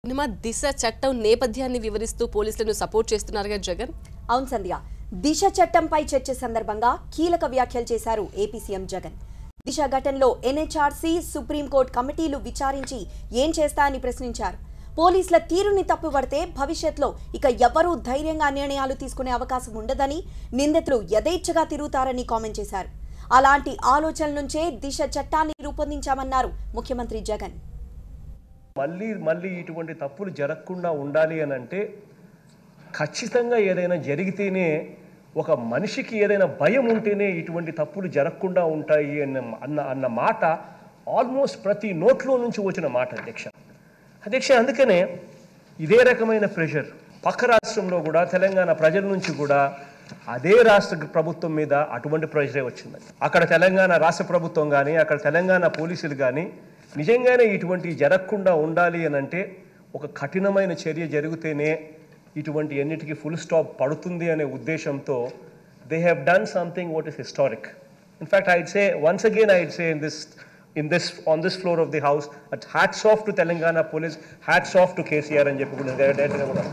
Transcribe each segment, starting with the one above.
cinema దిశ చట్టం నేపథ్యాన్ని వివరిస్తూ పోలీసులను సపోర్ట్ చేస్తున్నారుగా జగన్ అవును సంధ్య దిశ చట్టంపై చర్చ సందర్భంగా కీలక వ్యాఖ్యలు చేశారు ఏపీ సీఎం జగన్ దిశ ఘటనలో ఎన్హెచ్ఆర్సీ సుప్రీంకోర్టు కమిటీలు విచారించి ఏం చేస్తా అని ప్రశ్నించారు పోలీసుల తీరుని తప్పుపడితే భవిష్యత్తులో ఇక ఎవ్వరూ ధైర్యంగా నిర్ణయాలు తీసుకునే అవకాశం ఉండదని నిందితులు యథేచ్ఛగా తిరుగుతారని కామెంట్ చేశారు అలాంటి ఆలోచనల నుంచే దిశ చట్టాన్ని రూపొందించామన్నారు ముఖ్యమంత్రి జగన్ మళ్ళీ మళ్ళీ ఇటువంటి తప్పులు జరగకుండా ఉండాలి అని అంటే ఖచ్చితంగా ఏదైనా జరిగితేనే ఒక మనిషికి ఏదైనా భయం ఉంటేనే ఇటువంటి తప్పులు జరగకుండా ఉంటాయి అన్న అన్న అన్న మాట ఆల్మోస్ట్ ప్రతి నోట్లో నుంచి వచ్చిన మాట అధ్యక్ష అధ్యక్ష అందుకనే ఇదే రకమైన ప్రెషర్ పక్క రాష్ట్రంలో కూడా తెలంగాణ ప్రజల నుంచి కూడా అదే రాష్ట్ర ప్రభుత్వం మీద అటువంటి ప్రెషరే వచ్చింది అక్కడ తెలంగాణ రాష్ట్ర ప్రభుత్వం కానీ అక్కడ తెలంగాణ పోలీసులు కానీ నిజంగానే ఇటువంటివి జరగకుండా ఉండాలి అని అంటే ఒక కఠినమైన చర్య జరిగితేనే ఇటువంటి ఎన్నిటికీ ఫుల్ స్టాప్ పడుతుంది అనే ఉద్దేశంతో they have done something what is historic in fact I'd say once again I'd say in this in this on this floor of the house at hats off to Telangana police hats off to KCR అని చెప్పి కూడా డైరెక్ట్గా కూడా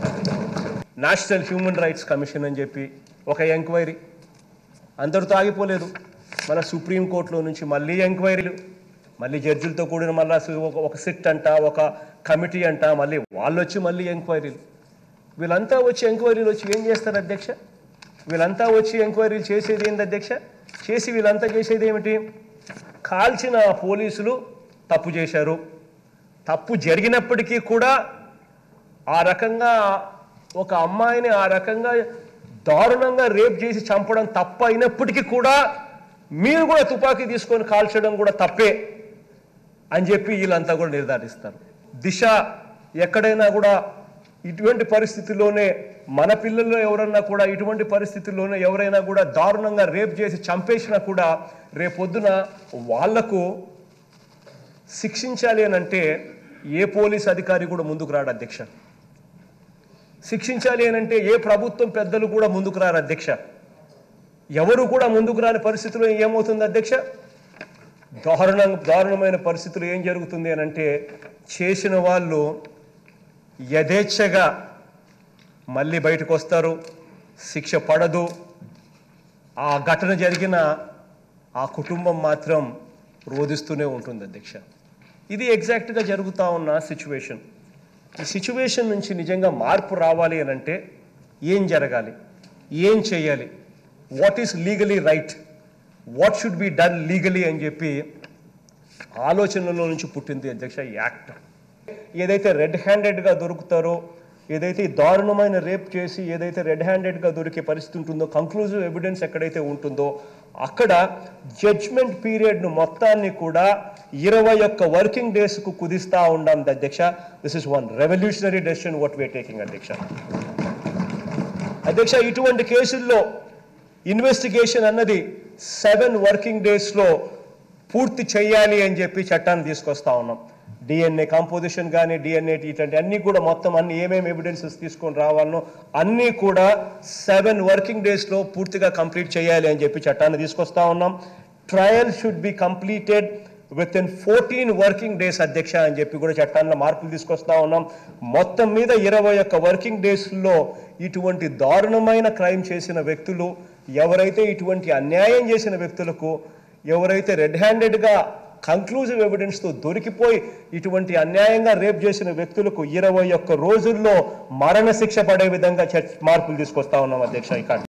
national human rights commission అని చెప్పి ఒక enquiry అందరితో ఆగిపోలేదు మన సుప్రీంకోర్టులో నుంచి మళ్ళీ ఎంక్వైరీలు మళ్ళీ జడ్జిలతో కూడిన మళ్ళీ ఒక ఒక సిట్ అంట ఒక కమిటీ అంట మళ్ళీ వాళ్ళు వచ్చి మళ్ళీ ఎంక్వైరీలు వీళ్ళంతా వచ్చి ఎంక్వైరీలు వచ్చి ఏం చేస్తారు అధ్యక్ష వీళ్ళంతా వచ్చి ఎంక్వైరీలు చేసేది ఏంది అధ్యక్ష చేసి వీళ్ళంతా చేసేది ఏమిటి కాల్చిన పోలీసులు తప్పు చేశారు తప్పు జరిగినప్పటికీ కూడా ఆ రకంగా ఒక అమ్మాయిని ఆ రకంగా దారుణంగా రేప్ చేసి చంపడం తప్పు అయినప్పటికీ కూడా మీరు కూడా తుపాకీ తీసుకొని కాల్చడం కూడా తప్పే అని చెప్పి వీళ్ళంతా కూడా నిర్ధారిస్తారు దిశ ఎక్కడైనా కూడా ఇటువంటి పరిస్థితిలోనే మన పిల్లల్లో ఎవరన్నా కూడా ఇటువంటి పరిస్థితుల్లోనే ఎవరైనా కూడా దారుణంగా రేప్ చేసి చంపేసినా కూడా రేపొద్దున వాళ్లకు శిక్షించాలి అని అంటే ఏ పోలీస్ అధికారి కూడా ముందుకు రాడు అధ్యక్ష శిక్షించాలి అని అంటే ఏ ప్రభుత్వం పెద్దలు కూడా ముందుకు రారు అధ్యక్ష ఎవరు కూడా ముందుకు రాని పరిస్థితిలో ఏమవుతుంది అధ్యక్ష దారుణ దారుణమైన పరిస్థితులు ఏం జరుగుతుంది అని అంటే చేసిన వాళ్ళు యథేచ్ఛగా మళ్ళీ బయటకు వస్తారు శిక్ష పడదు ఆ ఘటన జరిగిన ఆ కుటుంబం మాత్రం రోధిస్తూనే ఉంటుంది అధ్యక్ష ఇది ఎగ్జాక్ట్గా జరుగుతూ ఉన్న సిచ్యువేషన్ ఈ సిచ్యువేషన్ నుంచి నిజంగా మార్పు రావాలి అని అంటే ఏం జరగాలి ఏం చేయాలి what is legally right what should be done legally అని చెప్పి ఆలోచనలో నుంచి పుట్టింది అధ్యక్ష ఈ యాక్ట్ ఏదైతే రెడ్ హ్యాండెడ్గా దొరుకుతారో ఏదైతే ఈ దారుణమైన రేప్ చేసి ఏదైతే రెడ్ హ్యాండెడ్గా దొరికే పరిస్థితి ఉంటుందో కంక్లూజివ్ ఎవిడెన్స్ ఎక్కడైతే ఉంటుందో అక్కడ జడ్జ్మెంట్ పీరియడ్ను మొత్తాన్ని కూడా ఇరవై ఒక్క వర్కింగ్ డేస్కు కుదిస్తా ఉండాం అధ్యక్ష this is one revolutionary decision what we're taking అధ్యక్ష అధ్యక్ష ఇటువంటి కేసుల్లో ఇన్వెస్టిగేషన్ అన్నది సెవెన్ వర్కింగ్ డేస్లో పూర్తి చేయాలి అని చెప్పి చట్టాన్ని తీసుకొస్తా ఉన్నాం డిఎన్ఏ కంపోజిషన్ కానీ డిఎన్ఏ ఇట్లాంటి అన్నీ కూడా మొత్తం అన్ని ఏమేమి ఎవిడెన్సెస్ తీసుకొని రావాలనో అన్నీ కూడా సెవెన్ వర్కింగ్ డేస్లో పూర్తిగా కంప్లీట్ చేయాలి అని చెప్పి చట్టాన్ని తీసుకొస్తా ఉన్నాం trial should be completed within fourteen working days అధ్యక్ష అని చెప్పి కూడా చట్టాల్లో మార్పులు తీసుకొస్తా ఉన్నాం మొత్తం మీద ఇరవై ఒక్క వర్కింగ్ డేస్లో ఇటువంటి దారుణమైన క్రైమ్ చేసిన వ్యక్తులు ఎవరైతే ఇటువంటి అన్యాయం చేసిన వ్యక్తులకు ఎవరైతే రెడ్ హ్యాండెడ్గా కంక్లూజివ్ ఎవిడెన్స్తో దొరికిపోయి ఇటువంటి అన్యాయంగా రేప్ చేసిన వ్యక్తులకు ఇరవై ఒక్క రోజుల్లో మరణ శిక్ష పడే విధంగా చర్చ మార్పులు తీసుకొస్తా ఉన్నాం అధ్యక్ష ఇక్కడ